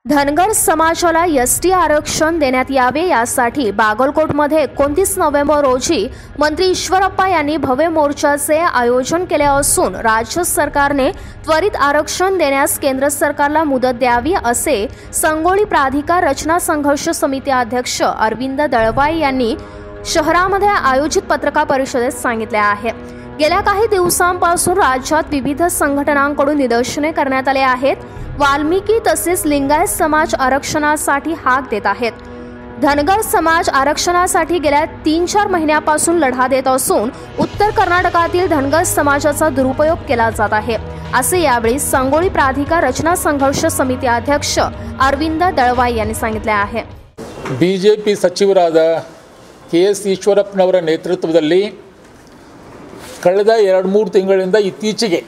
धनगर समाजाला S T आरक्षण देण्यात यावे यासाठी बागलकोटमध्ये एकोणतीस नोव्हेंबर रोजी मंत्री ईश्वरप्पा यांनी भव्य मोर्चाचे आयोजन केले असून राज्य सरकारने त्वरित आरक्षण देण्यास केंद्र सरकारला मुदत द्यावी असे संगोळी प्राधिकार रचना संघर्ष समिती अध्यक्ष अरविंद दळवाई यांनी शहरामध्ये आयोजित पत्रकार परिषदेत सांगितले आहे गेल्या काही दिवसांपासून राज्यात विविध संघटनांकडून निदर्शने करण्यात आले आहेत वाल्मिकी तसेच लिंगायत समाज आरक्षणासाठी हाक देत आहेत धनगर समाज आरक्षणासाठी गेल्या तीन चार महिन्यापासून लढा देत असून उत्तर कर्नाटकातील धनगर समाजाचा दुरुपयोग केला जात आहे असे यावेळी संगोळी प्राधिकार रचना संघर्ष समिती अध्यक्ष अरविंद दळवाई यांनी सांगितले आहे ಬಿ ಜೆ ಪಿ ಸಚಿವರಾದ ಕೆ ಎಸ್ ಈಶ್ವರಪ್ಪನವರ ನೇತೃತ್ವದಲ್ಲಿ ಕಳೆದ ಎರಡು ಮೂರು ತಿಂಗಳಿಂದ ಇತ್ತೀಚೆಗೆ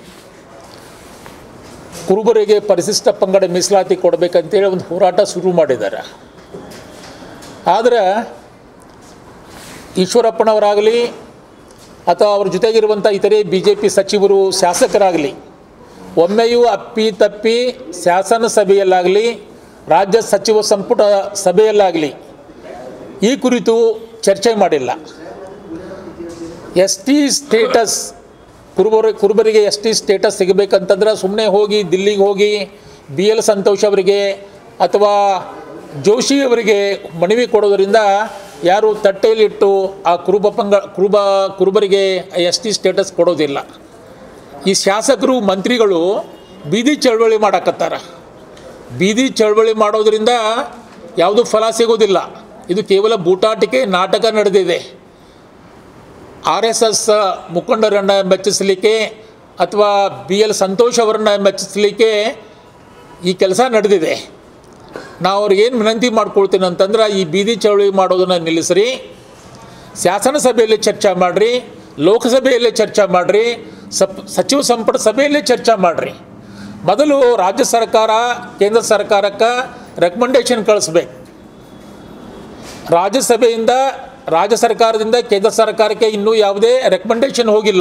ಕುರುಬರಿಗೆ ಪರಿಶಿಷ್ಟ ಪಂಗಡ ಮೀಸಲಾತಿ ಕೊಡಬೇಕಂತೇಳಿ ಒಂದು ಹೋರಾಟ ಶುರು ಮಾಡಿದ್ದಾರೆ ಆದರೆ ಈಶ್ವರಪ್ಪನವರಾಗಲಿ ಅಥವಾ ಅವ್ರ ಜೊತೆಗಿರುವಂಥ ಇತರೆ ಬಿ ಜೆ ಪಿ ಸಚಿವರು ಶಾಸಕರಾಗಲಿ ಒಮ್ಮೆಯೂ ಅಪ್ಪಿ ತಪ್ಪಿ ಶಾಸನ ಸಭೆಯಲ್ಲಾಗಲಿ ರಾಜ್ಯ ಸಚಿವ ಸಂಪುಟ ಸಭೆಯಲ್ಲಾಗಲಿ ಈ ಕುರಿತು ಚರ್ಚೆ ಮಾಡಿಲ್ಲ ಎಸ್ ಟಿ ಸ್ಟೇಟಸ್ ಕುರುಬರ ಕುರುಬರಿಗೆ ಎಸ್ ಟಿ ಸ್ಟೇಟಸ್ ಸಿಗಬೇಕಂತಂದ್ರೆ ಸುಮ್ಮನೆ ಹೋಗಿ ದಿಲ್ಲಿಗೆ ಹೋಗಿ ಬಿ ಎಲ್ ಸಂತೋಷ್ ಅವರಿಗೆ ಅಥವಾ ಜೋಶಿ ಅವರಿಗೆ ಮನವಿ ಕೊಡೋದರಿಂದ ಯಾರು ತಟ್ಟೆಯಲ್ಲಿಟ್ಟು ಆ ಕುರುಬ ಪಂಗ ಕುರುಬ ಕುರುಬರಿಗೆ ಎಸ್ ಟಿ ಸ್ಟೇಟಸ್ ಕೊಡೋದಿಲ್ಲ ಈ ಶಾಸಕರು ಮಂತ್ರಿಗಳು ಬೀದಿ ಚಳವಳಿ ಮಾಡಕತ್ತಾರ ಬೀದಿ ಚಳವಳಿ ಮಾಡೋದರಿಂದ ಯಾವುದೂ ಫಲ ಸಿಗೋದಿಲ್ಲ ಇದು ಕೇವಲ ಬೂಟಾಟಿಕೆ ನಾಟಕ ನಡೆದಿದೆ ಆರ್ ಎಸ್ ಎಸ್ ಮುಖಂಡರನ್ನು ಮೆಚ್ಚಿಸಲಿಕ್ಕೆ ಅಥವಾ ಬಿ ಎಲ್ ಸಂತೋಷ್ ಅವರನ್ನು ಮೆಚ್ಚಿಸಲಿಕ್ಕೆ ಈ ಕೆಲಸ ನಡೆದಿದೆ ನಾವು ಅವ್ರಿಗೇನು ವಿನಂತಿ ಮಾಡ್ಕೊಳ್ತೀನಿ ಅಂತಂದ್ರೆ ಈ ಬೀದಿ ಚಳವಳಿ ಮಾಡೋದನ್ನು ನಿಲ್ಲಿಸ್ರಿ ಶಾಸನಸಭೆಯಲ್ಲಿ ಚರ್ಚೆ ಮಾಡಿರಿ ಲೋಕಸಭೆಯಲ್ಲಿ ಚರ್ಚೆ ಮಾಡಿರಿ ಸಪ್ ಸಚಿವ ಸಂಪುಟ ಸಭೆಯಲ್ಲಿ ಚರ್ಚೆ ಮಾಡಿರಿ ಮೊದಲು ರಾಜ್ಯ ಸರ್ಕಾರ ಕೇಂದ್ರ ಸರ್ಕಾರಕ್ಕೆ ರೆಕಮೆಂಡೇಶನ್ ಕಳಿಸ್ಬೇಕು ರಾಜ್ಯಸಭೆಯಿಂದ ರಾಜ್ಯ ಸರ್ಕಾರದಿಂದ ಕೇಂದ್ರ ಸರ್ಕಾರಕ್ಕೆ ಇನ್ನೂ ಯಾವುದೇ ರೆಕಮೆಂಡೇಶನ್ ಹೋಗಿಲ್ಲ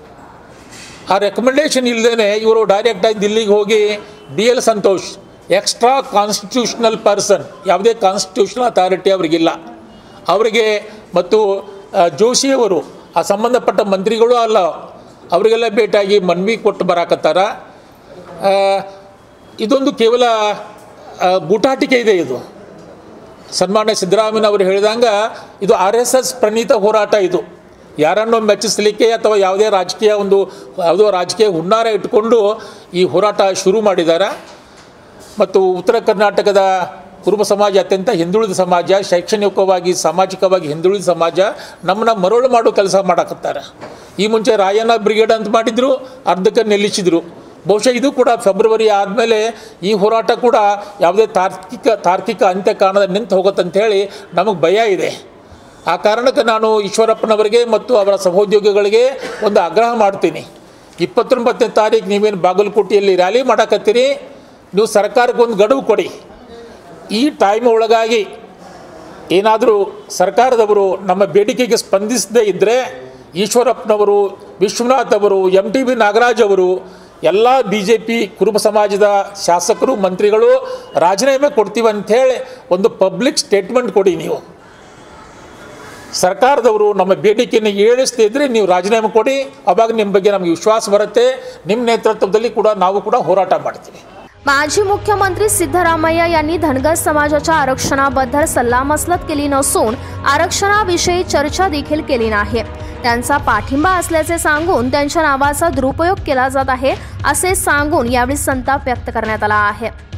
ಆ ರೆಕಮೆಂಡೇಶನ್ ಇಲ್ಲದೇ ಇವರು ಡೈರೆಕ್ಟಾಗಿ ದಿಲ್ಲಿಗೆ ಹೋಗಿ B L Santhosh extra constitutional person ಯಾವುದೇ ಕಾನ್ಸ್ಟಿಟ್ಯೂಷನಲ್ ಅಥಾರಿಟಿ ಅವರಿಗಿಲ್ಲ ಅವರಿಗೆ ಮತ್ತು ಆ, ಜೋಶಿಯವರು ಆ ಸಂಬಂಧಪಟ್ಟ ಮಂತ್ರಿಗಳು ಅಲ್ಲ ಅವರಿಗೆಲ್ಲ ಭೇಟಿಯಾಗಿ ಮನವಿ ಕೊಟ್ಟು ಬರಾಕತ್ತಾರ ಆ, ಇದೊಂದು ಕೇವಲ ಆ, ಬೂಟಾಟಿಕೆ ಇದೆ ಇದು ಸನ್ಮಾನ್ಯ ಸಿದ್ದರಾಮಯ್ಯನವರು ಹೇಳಿದಂಗೆ ಇದು ಆರ್ ಎಸ್ ಎಸ್ ಪ್ರಣೀತ ಹೋರಾಟ ಇದು ಯಾರನ್ನೋ ಮೆಚ್ಚಿಸಲಿಕ್ಕೆ ಅಥವಾ ಯಾವುದೇ ರಾಜಕೀಯ ಒಂದು ಯಾವುದೋ ರಾಜಕೀಯ ಹುನ್ನಾರ ಇಟ್ಟುಕೊಂಡು ಈ ಹೋರಾಟ ಶುರು ಮಾಡಿದ್ದಾರೆ ಮತ್ತು ಉತ್ತರ ಕರ್ನಾಟಕದ ಕುರುಬ ಸಮಾಜ ಅತ್ಯಂತ ಹಿಂದುಳಿದ ಸಮಾಜ ಶೈಕ್ಷಣಿಕವಾಗಿ ಸಾಮಾಜಿಕವಾಗಿ ಹಿಂದುಳಿದ ಸಮಾಜ ನಮ್ಮನ್ನ ಮರಳು ಮಾಡೋ ಕೆಲಸ ಮಾಡಕತ್ತಾರೆ ಈ ಮುಂಚೆ ರಾಯಣ್ಣ ಬ್ರಿಗೇಡ್ ಅಂತ ಮಾಡಿದ್ರು ಅರ್ಧಕ್ಕೆ ನಿಲ್ಲಿಸಿದರು ಬಹುಶಃ ಇದು ಕೂಡ ಫೆಬ್ರವರಿ ಆದಮೇಲೆ ಈ ಹೋರಾಟ ಕೂಡ ಯಾವುದೇ ತಾರ್ಕಿಕ ತಾರ್ಕಿಕ ಅಂತ್ಯ ಕಾಣದ ನಿಂತು ಹೋಗುತ್ತಂಥೇಳಿ ನಮಗೆ ಭಯ ಇದೆ ಆ ಕಾರಣಕ್ಕೆ ನಾನು ಈಶ್ವರಪ್ಪನವರಿಗೆ ಮತ್ತು ಅವರ ಸಹೋದ್ಯೋಗಿಗಳಿಗೆ ಒಂದು ಆಗ್ರಹ ಮಾಡ್ತೀನಿ ಇಪ್ಪತ್ತೊಂಬತ್ತನೇ ತಾರೀಕು ನೀವೇನು ಬಾಗಲಕೋಟೆಯಲ್ಲಿ ರ್ಯಾಲಿ ಮಾಡಕತ್ತೀರಿ ನೀವು ಸರ್ಕಾರಕ್ಕೆ ಒಂದು ಗಡುವು ಕೊಡಿ ಈ ಟೈಮ್ ಒಳಗಾಗಿ ಏನಾದರೂ ಸರ್ಕಾರದವರು ನಮ್ಮ ಬೇಡಿಕೆಗೆ ಸ್ಪಂದಿಸದೇ ಇದ್ದರೆ ಈಶ್ವರಪ್ಪನವರು ವಿಶ್ವನಾಥ್ ಅವರು ಎಮ್ ಟಿ ಬಿ ನಾಗರಾಜ್ ಅವರು ಎಲ್ಲ ಬಿ ಜೆ ಪಿ ಕುರುಬ ಸಮಾಜದ ಶಾಸಕರು ಮಂತ್ರಿಗಳು ರಾಜೀನಾಮೆ ಕೊಡ್ತೀವಿ ಅಂಥೇಳಿ ಒಂದು ಪಬ್ಲಿಕ್ ಸ್ಟೇಟ್ಮೆಂಟ್ ಕೊಡಿ ನೀವು ಸರ್ಕಾರದವರು ನಮ್ಮ ಬೇಡಿಕೆಯನ್ನು ಏಳಿಸ್ದೇ ಇದ್ದರೆ ನೀವು ರಾಜೀನಾಮೆ ಕೊಡಿ ಅವಾಗ ನಿಮ್ಮ ಬಗ್ಗೆ ನಮಗೆ ವಿಶ್ವಾಸ ಬರುತ್ತೆ ನಿಮ್ಮ ನೇತೃತ್ವದಲ್ಲಿ ಕೂಡ ನಾವು ಕೂಡ ಹೋರಾಟ ಮಾಡ್ತೀವಿ माजी मुख्यमंत्री सिद्धरामय्या यांनी धनगर समाजाच्या आरक्षणाबद्दल सल्लामसलत केली नसून आरक्षणाविषयी चर्चा देखील केली नाही त्यांचा पाठिंबा असल्याचे सांगून त्यांच्या नावाचा दुरुपयोग केला जात आहे असे सांगून यावेळी संताप व्यक्त करण्यात आला आहे